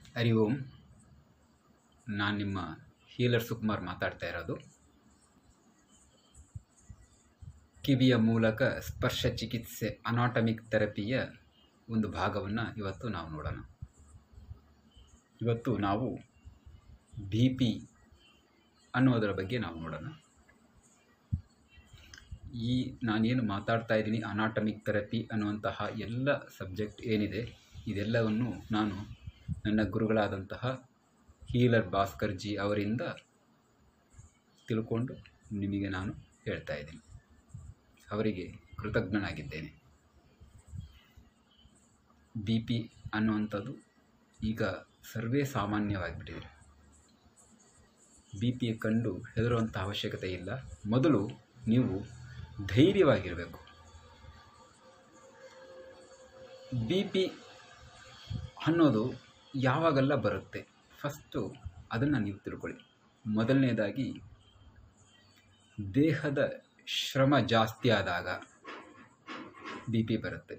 ಹರಿ ಓಂ ನಾನು ನಿಮ್ಮ ಹೀಲರ್ ಸುಕುಮಾರ್ ಮಾತಾಡ್ತಾ ಇರೋದು ಕಿವಿಯ ಮೂಲಕ ಸ್ಪರ್ಶ ಚಿಕಿತ್ಸೆ ಅನಾಟಮಿಕ್ ಥೆರಪಿಯ ಒಂದು ಭಾಗವನ್ನು ಇವತ್ತು ನಾವು ನೋಡೋಣ ಇವತ್ತು ನಾವು ಬಿ ಪಿ ಅನ್ನೋದರ ಬಗ್ಗೆ ನಾವು ನೋಡೋಣ ಈ ನಾನೇನು ಮಾತಾಡ್ತಾ ಇದ್ದೀನಿ ಅನಾಟಮಿಕ್ ಥೆರಪಿ ಅನ್ನುವಂತಹ ಎಲ್ಲ ಸಬ್ಜೆಕ್ಟ್ ಏನಿದೆ ಇದೆಲ್ಲವನ್ನು ನಾನು ನನ್ನ ಗುರುಗಳಾದಂತಹ ಹೀಲರ್ ಭಾಸ್ಕರ್ ಜಿ ಅವರಿಂದ ತಿಳ್ಕೊಂಡು ನಿಮಗೆ ನಾನು ಹೇಳ್ತಾ ಇದ್ದೀನಿ ಅವರಿಗೆ ಕೃತಜ್ಞನಾಗಿದ್ದೇನೆ ಬಿ ಪಿ ಅನ್ನುವಂಥದ್ದು ಈಗ ಸರ್ವೇ ಸಾಮಾನ್ಯವಾಗಿಬಿಟ್ಟಿದೆ ಬಿ ಪಿ ಕಂಡು ಹೆದರುವಂಥ ಅವಶ್ಯಕತೆ ಇಲ್ಲ ಮೊದಲು ನೀವು ಧೈರ್ಯವಾಗಿರಬೇಕು ಬಿ ಪಿ ಅನ್ನೋದು ಯಾವಾಗೆಲ್ಲ ಬರುತ್ತೆ ಫಸ್ಟು ಅದನ್ನು ನೀವು ತಿಳ್ಕೊಳ್ಳಿ ಮೊದಲನೇದಾಗಿ ದೇಹದ ಶ್ರಮ ಜಾಸ್ತಿ ಆದಾಗ ಬಿ ಪಿ ಬರುತ್ತೆ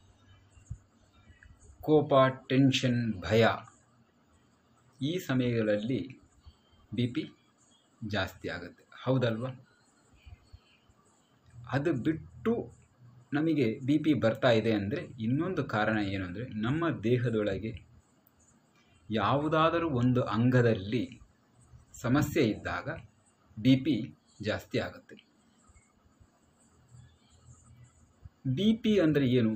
ಕೋಪ ಟೆನ್ಷನ್ ಭಯ ಈ ಸಮಯಗಳಲ್ಲಿ ಬಿ ಪಿ ಜಾಸ್ತಿ ಆಗುತ್ತೆ ಹೌದಲ್ವಾ ಅದು ಬಿಟ್ಟು ನಮಗೆ ಬಿ ಪಿ ಬರ್ತಾ ಇದೆ ಅಂದರೆ ಇನ್ನೊಂದು ಕಾರಣ ಏನು ಅಂದರೆ ನಮ್ಮ ದೇಹದೊಳಗೆ ಯಾವುದಾದರೂ ಒಂದು ಅಂಗದಲ್ಲಿ ಸಮಸ್ಯೆ ಇದ್ದಾಗ ಬಿ ಪಿ ಜಾಸ್ತಿ ಆಗುತ್ತೆ ಬಿ ಪಿ ಅಂದರೆ ಏನು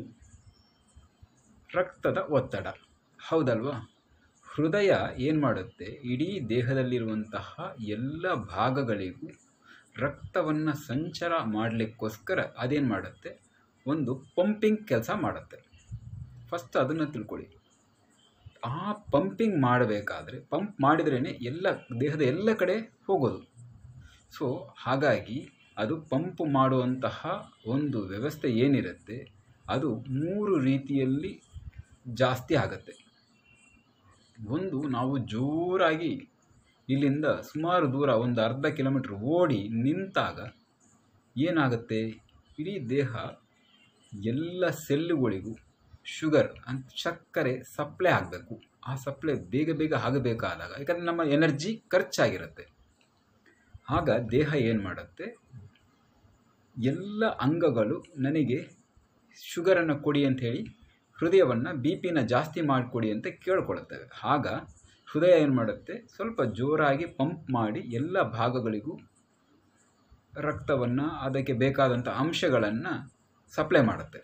ರಕ್ತದ ಒತ್ತಡ ಹೌದಲ್ವಾ ಹೃದಯ ಏನು ಮಾಡುತ್ತೆ ಇಡೀ ದೇಹದಲ್ಲಿರುವಂತಹ ಎಲ್ಲ ಭಾಗಗಳಿಗೂ ರಕ್ತವನ್ನು ಸಂಚಾರ ಮಾಡಲಿಕ್ಕೋಸ್ಕರ ಅದೇನು ಮಾಡುತ್ತೆ ಒಂದು ಪಂಪಿಂಗ್ ಕೆಲಸ ಮಾಡುತ್ತೆ ಫಸ್ಟ್ ಅದನ್ನು ತಿಳ್ಕೊಳ್ಳಿ ಆ ಪಂಪಿಂಗ್ ಮಾಡಬೇಕಾದ್ರೆ ಪಂಪ್ ಮಾಡಿದ್ರೇ ಎಲ್ಲ ದೇಹದ ಎಲ್ಲ ಕಡೆ ಹೋಗೋದು ಸೊ ಹಾಗಾಗಿ ಅದು ಪಂಪ್ ಮಾಡುವಂತಹ ಒಂದು ವ್ಯವಸ್ಥೆ ಏನಿರುತ್ತೆ ಅದು ಮೂರು ರೀತಿಯಲ್ಲಿ ಜಾಸ್ತಿ ಆಗುತ್ತೆ ಒಂದು ನಾವು ಜೋರಾಗಿ ಇಲ್ಲಿಂದ ಸುಮಾರು ದೂರ ಒಂದು ಅರ್ಧ ಕಿಲೋಮೀಟ್ರ್ ಓಡಿ ನಿಂತಾಗ ಏನಾಗುತ್ತೆ ಇಡೀ ದೇಹ ಎಲ್ಲ ಸೆಲ್ಲುಗಳಿಗೂ ಶುಗರ್ ಅಂತ ಸಕ್ಕರೆ ಸಪ್ಲೈ ಆಗಬೇಕು ಆ ಸಪ್ಲೈ ಬೇಗ ಬೇಗ ಆಗಬೇಕಾದಾಗ ಯಾಕಂದರೆ ನಮ್ಮ ಎನರ್ಜಿ ಖರ್ಚಾಗಿರುತ್ತೆ ಆಗ ದೇಹ ಏನು ಮಾಡುತ್ತೆ ಎಲ್ಲ ಅಂಗಗಳು ನನಗೆ ಶುಗರನ್ನು ಕೊಡಿ ಅಂತ ಹೇಳಿ ಹೃದಯವನ್ನು ಬಿ ಪಿನ ಜಾಸ್ತಿ ಮಾಡಿಕೊಡಿ ಅಂತ ಕೇಳ್ಕೊಳ್ತವೆ ಆಗ ಹೃದಯ ಏನು ಮಾಡುತ್ತೆ ಸ್ವಲ್ಪ ಜೋರಾಗಿ ಪಂಪ್ ಮಾಡಿ ಎಲ್ಲ ಭಾಗಗಳಿಗೂ ರಕ್ತವನ್ನು ಅದಕ್ಕೆ ಬೇಕಾದಂಥ ಅಂಶಗಳನ್ನು ಸಪ್ಲೈ ಮಾಡುತ್ತೆ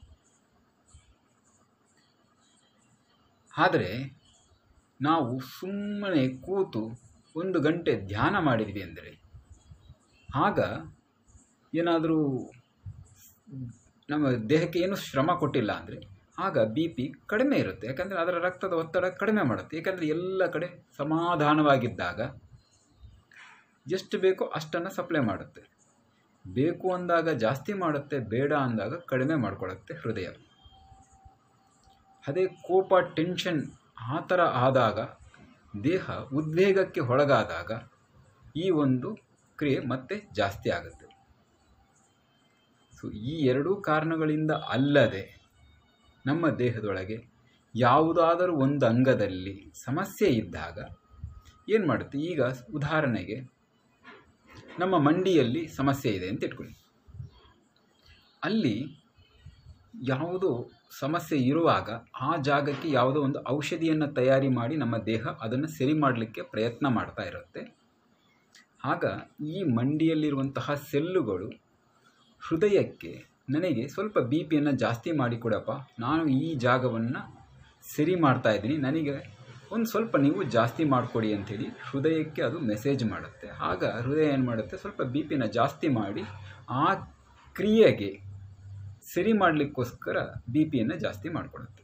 ಆದರೆ ನಾವು ಸುಮ್ಮನೆ ಕೂತು ಒಂದು ಗಂಟೆ ಧ್ಯಾನ ಮಾಡಿದ್ವಿ ಅಂದರೆ ಆಗ ಏನಾದರೂ ನಮ್ಮ ದೇಹಕ್ಕೆ ಏನು ಶ್ರಮ ಕೊಟ್ಟಿಲ್ಲ ಅಂದರೆ ಆಗ ಬಿ ಪಿ ಕಡಿಮೆ ಇರುತ್ತೆ ಯಾಕಂದರೆ ಅದರ ರಕ್ತದ ಒತ್ತಡ ಕಡಿಮೆ ಮಾಡುತ್ತೆ ಯಾಕಂದರೆ ಎಲ್ಲ ಕಡೆ ಸಮಾಧಾನವಾಗಿದ್ದಾಗ ಎಷ್ಟು ಬೇಕೋ ಅಷ್ಟನ್ನು ಸಪ್ಲೈ ಮಾಡುತ್ತೆ ಬೇಕು ಅಂದಾಗ ಜಾಸ್ತಿ ಮಾಡುತ್ತೆ ಬೇಡ ಅಂದಾಗ ಕಡಿಮೆ ಮಾಡಿಕೊಳ್ಳುತ್ತೆ ಹೃದಯ ಅದೇ ಕೋಪ ಟೆನ್ಷನ್ ಆ ಥರ ಆದಾಗ ದೇಹ ಉದ್ವೇಗಕ್ಕೆ ಒಳಗಾದಾಗ ಈ ಒಂದು ಕ್ರಿಯೆ ಮತ್ತೆ ಜಾಸ್ತಿ ಆಗುತ್ತೆ ಸೊ ಈ ಎರಡೂ ಕಾರಣಗಳಿಂದ ಅಲ್ಲದೆ ನಮ್ಮ ದೇಹದೊಳಗೆ ಯಾವುದಾದರೂ ಒಂದು ಅಂಗದಲ್ಲಿ ಸಮಸ್ಯೆ ಇದ್ದಾಗ ಏನು ಮಾಡುತ್ತೆ ಈಗ ಉದಾಹರಣೆಗೆ ನಮ್ಮ ಮಂಡಿಯಲ್ಲಿ ಸಮಸ್ಯೆ ಇದೆ ಅಂತ ಇಟ್ಕೊಳ್ಳಿ ಅಲ್ಲಿ ಯಾವುದೋ ಸಮಸ್ಯೆ ಇರುವಾಗ ಆ ಜಾಗಕ್ಕೆ ಯಾವುದೋ ಒಂದು ಔಷಧಿಯನ್ನು ತಯಾರಿ ಮಾಡಿ ನಮ್ಮ ದೇಹ ಅದನ್ನು ಸರಿ ಮಾಡಲಿಕ್ಕೆ ಪ್ರಯತ್ನ ಮಾಡ್ತಾ ಇರುತ್ತೆ ಆಗ ಈ ಮಂಡಿಯಲ್ಲಿರುವಂತಹ ಸೆಲ್ಲುಗಳು ಹೃದಯಕ್ಕೆ ನನಗೆ ಸ್ವಲ್ಪ ಬಿ ಪಿಯನ್ನು ಜಾಸ್ತಿ ಮಾಡಿಕೊಡಪ್ಪ ನಾನು ಈ ಜಾಗವನ್ನು ಸರಿ ಮಾಡ್ತಾ ಇದ್ದೀನಿ ನನಗೆ ಒಂದು ಸ್ವಲ್ಪ ನೀವು ಜಾಸ್ತಿ ಮಾಡಿಕೊಡಿ ಅಂಥೇಳಿ ಹೃದಯಕ್ಕೆ ಅದು ಮೆಸೇಜ್ ಮಾಡುತ್ತೆ ಆಗ ಹೃದಯ ಏನು ಮಾಡುತ್ತೆ ಸ್ವಲ್ಪ ಬಿ ಪಿನ ಜಾಸ್ತಿ ಮಾಡಿ ಆ ಕ್ರಿಯೆಗೆ ಸರಿ ಮಾಡಲಿಕ್ಕೋಸ್ಕರ ಬಿ ಪಿಯನ್ನು ಜಾಸ್ತಿ ಮಾಡಿಕೊಡುತ್ತೆ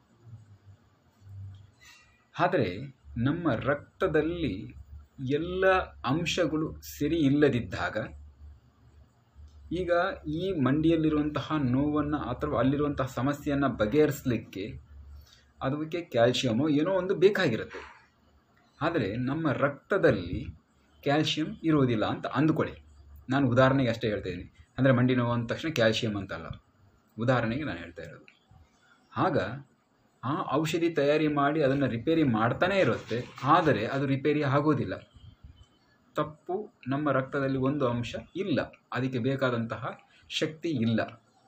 ಆದರೆ ನಮ್ಮ ರಕ್ತದಲ್ಲಿ ಎಲ್ಲ ಅಂಶಗಳು ಸರಿ ಇಲ್ಲದಿದ್ದಾಗ ಈಗ ಈ ಮಂಡಿಯಲ್ಲಿರುವಂತಹ ನೋವನ್ನು ಅಥವಾ ಅಲ್ಲಿರುವಂತಹ ಸಮಸ್ಯೆಯನ್ನು ಬಗೆಹರಿಸಲಿಕ್ಕೆ ಅದಕ್ಕೆ ಕ್ಯಾಲ್ಶಿಯಮು ಏನೋ ಒಂದು ಬೇಕಾಗಿರುತ್ತೆ ಆದರೆ ನಮ್ಮ ರಕ್ತದಲ್ಲಿ ಕ್ಯಾಲ್ಶಿಯಂ ಇರುವುದಿಲ್ಲ ಅಂತ ಅಂದುಕೊಳ್ಳಿ ನಾನು ಉದಾಹರಣೆಗೆ ಅಷ್ಟೇ ಹೇಳ್ತಾ ಇದ್ದೀನಿ ಅಂದರೆ ಮಂಡಿ ನೋವು ಅಂದ ತಕ್ಷಣ ಕ್ಯಾಲ್ಶಿಯಂ ಅಂತಲ್ಲ ಉದಾಹರಣೆಗೆ ನಾನು ಹೇಳ್ತಾ ಇರೋದು ಆಗ ಆ ಔಷಧಿ ತಯಾರಿ ಮಾಡಿ ಅದನ್ನು ರಿಪೇರಿ ಮಾಡ್ತಾನೇ ಇರುತ್ತೆ ಆದರೆ ಅದು ರಿಪೇರಿ ಆಗೋದಿಲ್ಲ ತಪ್ಪು ನಮ್ಮ ರಕ್ತದಲ್ಲಿ ಒಂದು ಅಂಶ ಇಲ್ಲ ಅದಕ್ಕೆ ಬೇಕಾದಂತಹ ಶಕ್ತಿ ಇಲ್ಲ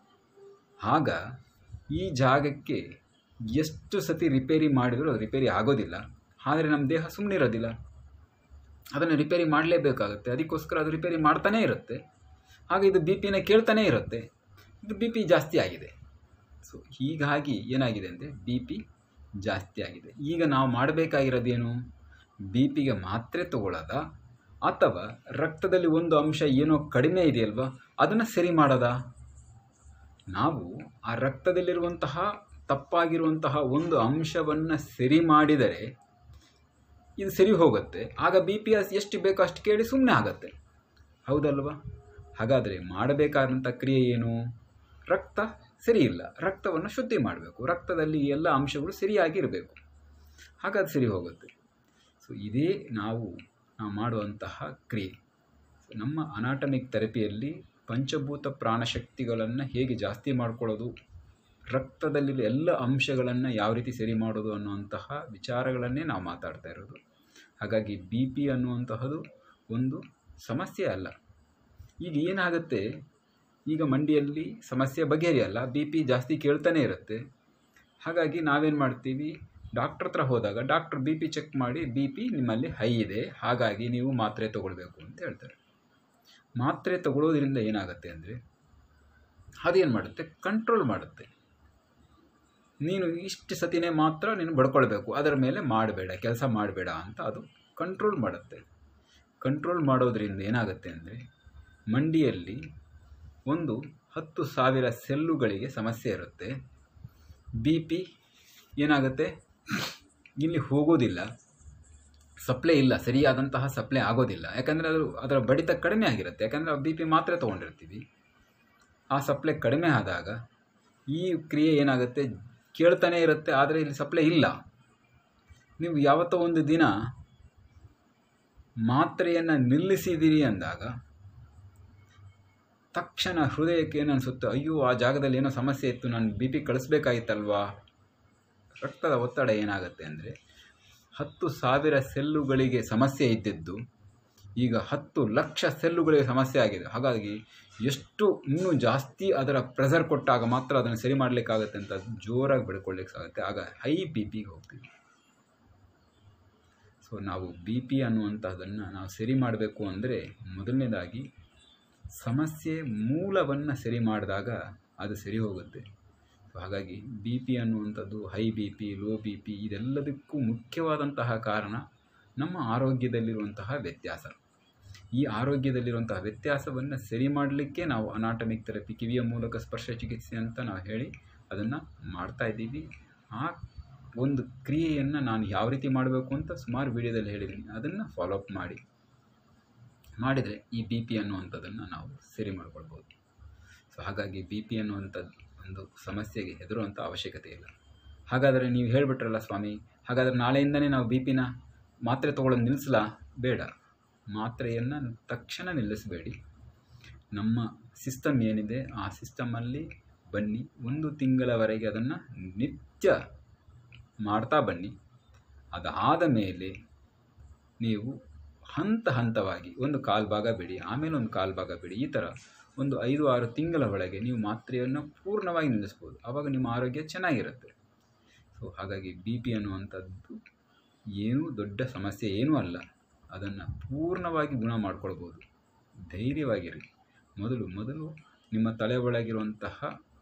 ಆಗ ಈ ಜಾಗಕ್ಕೆ ಎಷ್ಟು ಸತಿ ರಿಪೇರಿ ಮಾಡಿದರೂ ಅದು ರಿಪೇರಿ ಆಗೋದಿಲ್ಲ ಆದರೆ ನಮ್ಮ ದೇಹ ಸುಮ್ಮನೆ ಇರೋದಿಲ್ಲ ಅದನ್ನು ರಿಪೇರಿ ಮಾಡಲೇಬೇಕಾಗುತ್ತೆ ಅದಕ್ಕೋಸ್ಕರ ಅದು ರಿಪೇರಿ ಮಾಡ್ತಾನೇ ಇರುತ್ತೆ ಆಗ ಇದು ಬಿ ಪಿನ ಕೇಳ್ತಾನೇ ಇರುತ್ತೆ ಇದು ಬಿ ಪಿ ಜಾಸ್ತಿ ಆಗಿದೆ ಸೊ ಹೀಗಾಗಿ ಏನಾಗಿದೆ ಅಂದರೆ ಬಿ ಪಿ ಜಾಸ್ತಿ ಆಗಿದೆ ಈಗ ನಾವು ಮಾಡಬೇಕಾಗಿರೋದೇನು ಬಿ ಪಿಗೆ ಮಾತ್ರೆ ತಗೊಳ್ಳೋದ ಅಥವಾ ರಕ್ತದಲ್ಲಿ ಒಂದು ಅಂಶ ಏನೋ ಕಡಿಮೆ ಇದೆಯಲ್ವ ಅದನ್ನು ಸರಿ ಮಾಡೋದಾ ನಾವು ಆ ರಕ್ತದಲ್ಲಿರುವಂತಹ ತಪ್ಪಾಗಿರುವಂತಹ ಒಂದು ಅಂಶವನ್ನು ಸರಿ ಮಾಡಿದರೆ ಇದು ಸರಿ ಹೋಗುತ್ತೆ ಆಗ ಬಿ ಪಿ ಎಸ್ ಎಷ್ಟು ಬೇಕೋ ಅಷ್ಟು ಕೇಳಿ ಸುಮ್ಮನೆ ಆಗತ್ತೆ ಹೌದಲ್ವಾ ಹಾಗಾದರೆ ಮಾಡಬೇಕಾದಂಥ ಕ್ರಿಯೆ ಏನು ರಕ್ತ ಸರಿ ಇಲ್ಲ ರಕ್ತವನ್ನು ಶುದ್ಧಿ ಮಾಡಬೇಕು ರಕ್ತದಲ್ಲಿ ಎಲ್ಲ ಅಂಶಗಳು ಸರಿಯಾಗಿರಬೇಕು ಹಾಗಾದ್ರೆ ಸರಿ ಹೋಗುತ್ತೆ ಸೊ ಇದೇ ನಾವು ನಾವು ಮಾಡುವಂತಹ ಕ್ರಿಯೆ ನಮ್ಮ ಅನಾಟಮಿಕ್ ಥೆರಪಿಯಲ್ಲಿ ಪಂಚಭೂತ ಪ್ರಾಣಶಕ್ತಿಗಳನ್ನು ಹೇಗೆ ಜಾಸ್ತಿ ಮಾಡ್ಕೊಳ್ಳೋದು ರಕ್ತದಲ್ಲಿರೋ ಎಲ್ಲ ಅಂಶಗಳನ್ನು ಯಾವ ರೀತಿ ಸರಿ ಮಾಡೋದು ಅನ್ನುವಂತಹ ವಿಚಾರಗಳನ್ನೇ ನಾವು ಮಾತಾಡ್ತಾ ಇರೋದು ಹಾಗಾಗಿ ಬಿ ಪಿ ಅನ್ನುವಂತಹದ್ದು ಒಂದು ಸಮಸ್ಯೆ ಅಲ್ಲ ಈಗ ಏನಾಗುತ್ತೆ ಈಗ ಮಂಡಿಯಲ್ಲಿ ಸಮಸ್ಯೆ ಬಗೆಹರಿಯಲ್ಲ ಬಿ ಪಿ ಜಾಸ್ತಿ ಕೇಳ್ತಾನೆ ಇರುತ್ತೆ ಹಾಗಾಗಿ ನಾವೇನು ಮಾಡ್ತೀವಿ ಡಾಕ್ಟ್ರ್ ಹತ್ರ ಹೋದಾಗ ಡಾಕ್ಟ್ರ್ ಬಿ ಪಿ ಚೆಕ್ ಮಾಡಿ ಬಿ ಪಿ ನಿಮ್ಮಲ್ಲಿ ಹೈ ಇದೆ ಹಾಗಾಗಿ ನೀವು ಮಾತ್ರೆ ತಗೊಳ್ಬೇಕು ಅಂತ ಹೇಳ್ತಾರೆ ಮಾತ್ರೆ ತಗೊಳ್ಳೋದ್ರಿಂದ ಏನಾಗುತ್ತೆ ಅಂದರೆ ಅದೇನು ಮಾಡುತ್ತೆ ಕಂಟ್ರೋಲ್ ಮಾಡುತ್ತೆ ನೀನು ಇಷ್ಟು ಸತಿನೇ ಮಾತ್ರ ನೀನು ಬಡ್ಕೊಳ್ಬೇಕು ಅದರ ಮೇಲೆ ಮಾಡಬೇಡ ಕೆಲಸ ಮಾಡಬೇಡ ಅಂತ ಅದು ಕಂಟ್ರೋಲ್ ಮಾಡುತ್ತೆ ಕಂಟ್ರೋಲ್ ಮಾಡೋದ್ರಿಂದ ಏನಾಗುತ್ತೆ ಅಂದರೆ ಮಂಡಿಯಲ್ಲಿ ಒಂದು ಹತ್ತು ಸಾವಿರ ಸೆಲ್ಲುಗಳಿಗೆ ಸಮಸ್ಯೆ ಇರುತ್ತೆ ಬಿ ಪಿ ಏನಾಗುತ್ತೆ ಇಲ್ಲಿ ಹೋಗೋದಿಲ್ಲ ಸಪ್ಲೈ ಇಲ್ಲ ಸರಿಯಾದಂತಹ ಸಪ್ಲೈ ಆಗೋದಿಲ್ಲ ಯಾಕಂದರೆ ಅದು ಅದರ ಬಡಿತ ಕಡಿಮೆ ಆಗಿರುತ್ತೆ ಯಾಕಂದರೆ ಬಿ ಪಿ ಮಾತ್ರ ತೊಗೊಂಡಿರ್ತೀವಿ ಆ ಸಪ್ಲೈ ಕಡಿಮೆ ಆದಾಗ ಈ ಕ್ರಿಯೆ ಏನಾಗುತ್ತೆ ಕೇಳ್ತಾನೆ ಇರುತ್ತೆ ಆದರೆ ಇಲ್ಲಿ ಸಪ್ಲೈ ಇಲ್ಲ ನೀವು ಯಾವತ್ತೋ ಒಂದು ದಿನ ಮಾತ್ರೆಯನ್ನು ನಿಲ್ಲಿಸಿದಿರಿ ಅಂದಾಗ ತಕ್ಷಣ ಹೃದಯಕ್ಕೆ ಏನು ಅನಿಸುತ್ತೆ ಅಯ್ಯೋ ಆ ಜಾಗದಲ್ಲಿ ಏನೋ ಸಮಸ್ಯೆ ಇತ್ತು ನಾನು ಬಿ ಪಿ ಕಳಿಸ್ಬೇಕಾಗಿತ್ತಲ್ವಾ ರಕ್ತದ ಒತ್ತಡ ಏನಾಗುತ್ತೆ ಅಂದರೆ ಹತ್ತು ಸಾವಿರ ಸೆಲ್ಲುಗಳಿಗೆ ಸಮಸ್ಯೆ ಇದ್ದಿದ್ದು ಈಗ ಹತ್ತು ಲಕ್ಷ ಸೆಲ್ಲುಗಳಿಗೆ ಸಮಸ್ಯೆ ಆಗಿದೆ ಹಾಗಾಗಿ ಎಷ್ಟು ಇನ್ನೂ ಜಾಸ್ತಿ ಅದರ ಪ್ರೆಷರ್ ಕೊಟ್ಟಾಗ ಮಾತ್ರ ಅದನ್ನು ಸರಿ ಮಾಡಲಿಕ್ಕಾಗತ್ತೆ ಅಂತ ಜೋರಾಗಿ ಬೆಳ್ಕೊಳ್ಳಿಕ್ಕಾಗುತ್ತೆ ಆಗ ಹೈ ಬಿ ಪಿಗೆ ಹೋಗ್ತೀವಿ ಸೊ ನಾವು ಬಿ ಪಿ ಅನ್ನುವಂಥದ್ದನ್ನು ನಾವು ಸರಿ ಮಾಡಬೇಕು ಅಂದರೆ ಮೊದಲನೇದಾಗಿ ಸಮಸ್ಯೆ ಮೂಲವನ್ನು ಸರಿ ಮಾಡಿದಾಗ ಅದು ಸರಿ ಹೋಗುತ್ತೆ ಸೊ ಹಾಗಾಗಿ ಬಿ ಪಿ ಅನ್ನುವಂಥದ್ದು high B P low B P ಇದೆಲ್ಲದಕ್ಕೂ ಮುಖ್ಯವಾದಂತಹ ಕಾರಣ ನಮ್ಮ ಆರೋಗ್ಯದಲ್ಲಿರುವಂತಹ ವ್ಯತ್ಯಾಸ ಈ ಆರೋಗ್ಯದಲ್ಲಿರುವಂತಹ ವ್ಯತ್ಯಾಸವನ್ನು ಸರಿ ಮಾಡಲಿಕ್ಕೆ ನಾವು ಅನಾಟಮಿಕ್ ಥೆರಪಿ ಕಿವಿಯ ಮೂಲಕ ಸ್ಪರ್ಶ ಚಿಕಿತ್ಸೆ ಅಂತ ನಾವು ಹೇಳಿ ಅದನ್ನು ಮಾಡ್ತಾ ಇದ್ದೀವಿ ಆ ಒಂದು ಕ್ರಿಯೆಯನ್ನು ನಾನು ಯಾವ ರೀತಿ ಮಾಡಬೇಕು ಅಂತ ಸುಮಾರು ವಿಡಿಯೋದಲ್ಲಿ ಹೇಳಿದ್ದೀನಿ ಅದನ್ನು ಫಾಲೋ ಅಪ್ ಮಾಡಿ ಮಾಡಿದರೆ ಈ ಬಿ ಪಿ ಅನ್ನುವಂಥದ್ದನ್ನು ನಾವು ಸರಿ ಮಾಡ್ಕೊಳ್ಬೋದು ಸೊ ಹಾಗಾಗಿ ಬಿ ಪಿ ಅನ್ನುವಂಥದ್ದು ಒಂದು ಸಮಸ್ಯೆಗೆ ಹೆದರುವಂಥ ಅವಶ್ಯಕತೆ ಇಲ್ಲ ಹಾಗಾದರೆ ನೀವು ಹೇಳಿಬಿಟ್ರಲ್ಲ ಸ್ವಾಮಿ ಹಾಗಾದರೆ ನಾಳೆಯಿಂದನೇ ನಾವು ಬಿ ಪಿನ ಮಾತ್ರೆ ತೊಗೊಳ್ಳೋದು ನಿಲ್ಲಿಸಲಾ ಬೇಡ ಮಾತ್ರೆಯನ್ನು ತಕ್ಷಣ ನಿಲ್ಲಿಸಬೇಡಿ ನಮ್ಮ ಸಿಸ್ಟಮ್ ಏನಿದೆ ಆ ಸಿಸ್ಟಮಲ್ಲಿ ಬನ್ನಿ ಒಂದು ತಿಂಗಳವರೆಗೆ ಅದನ್ನು ನಿತ್ಯ ಮಾಡ್ತಾ ಬನ್ನಿ ಅದಾದ ಮೇಲೆ ನೀವು ಹಂತ ಹಂತವಾಗಿ ಒಂದು ಕಾಲು ಭಾಗ ಬಿಡಿ ಆಮೇಲೆ ಒಂದು ಕಾಲು ಭಾಗ ಬಿಡಿ ಈ ಥರ ಒಂದು ಐದು ಆರು ತಿಂಗಳ ಒಳಗೆ ನೀವು ಮಾತ್ರೆಯನ್ನು ಪೂರ್ಣವಾಗಿ ನಿಲ್ಲಿಸ್ಬೋದು ಆವಾಗ ನಿಮ್ಮ ಆರೋಗ್ಯ ಚೆನ್ನಾಗಿರುತ್ತೆ ಸೊ ಹಾಗಾಗಿ ಬಿ ಪಿ ಅನ್ನುವಂಥದ್ದು ಏನೂ ದೊಡ್ಡ ಸಮಸ್ಯೆ ಏನೂ ಅಲ್ಲ ಅದನ್ನು ಪೂರ್ಣವಾಗಿ ಗುಣ ಮಾಡ್ಕೊಳ್ಬೋದು ಧೈರ್ಯವಾಗಿರಿ ಮೊದಲು ಮೊದಲು ನಿಮ್ಮ ತಲೆ ಒಳಗಿರುವಂತಹ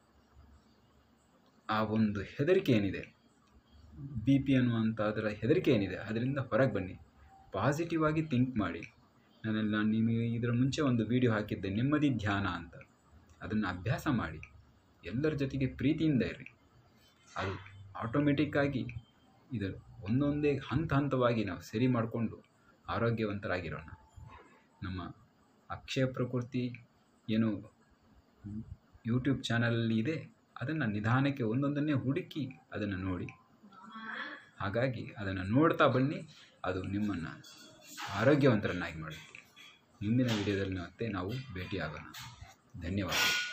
ಆ ಒಂದು ಹೆದರಿಕೆ ಏನಿದೆ ಬಿ ಪಿ ಅನ್ನುವಂಥ ಅದರ ಹೆದರಿಕೆ ಏನಿದೆ ಅದರಿಂದ ಹೊರಗೆ ಬನ್ನಿ ಪಾಸಿಟಿವ್ ಆಗಿ ಥಿಂಕ್ ಮಾಡಿ ನಾನು ನಾನು ನಿಮಗೆ ಇದರ ಮುಂಚೆ ಒಂದು ವಿಡಿಯೋ ಹಾಕಿದ್ದೆ ನೆಮ್ಮದಿ ಧ್ಯಾನ ಅಂತ ಅದನ್ನು ಅಭ್ಯಾಸ ಮಾಡಿ ಎಲ್ಲರ ಜೊತೆಗೆ ಪ್ರೀತಿಯಿಂದ ಇರಿ ಅದು ಆಟೋಮೆಟಿಕ್ಕಾಗಿ ಇದು ಒಂದೊಂದೇ ಹಂತ ಹಂತವಾಗಿ ನಾವು ಸರಿ ಮಾಡಿಕೊಂಡು ಆರೋಗ್ಯವಂತರಾಗಿರೋಣ ನಮ್ಮ ಅಕ್ಷಯ ಪ್ರಕೃತಿ ಏನು ಯೂಟ್ಯೂಬ್ ಚಾನಲಲ್ಲಿ ಇದೆ ಅದನ್ನು ನಿಧಾನಕ್ಕೆ ಒಂದೊಂದನ್ನೇ ಹುಡುಕಿ ಅದನ್ನು ನೋಡಿ ಹಾಗಾಗಿ ಅದನ್ನು ನೋಡ್ತಾ ಬನ್ನಿ ಅದು ನಿಮ್ಮನ್ನು ಆರೋಗ್ಯವಂತರನ್ನಾಗಿ ಮಾಡುತ್ತೆ ಮುಂದಿನ ವಿಡಿಯೋದಲ್ಲಿ ಮತ್ತೆ ನಾವು ಭೇಟಿಯಾಗೋಣ ಧನ್ಯವಾದ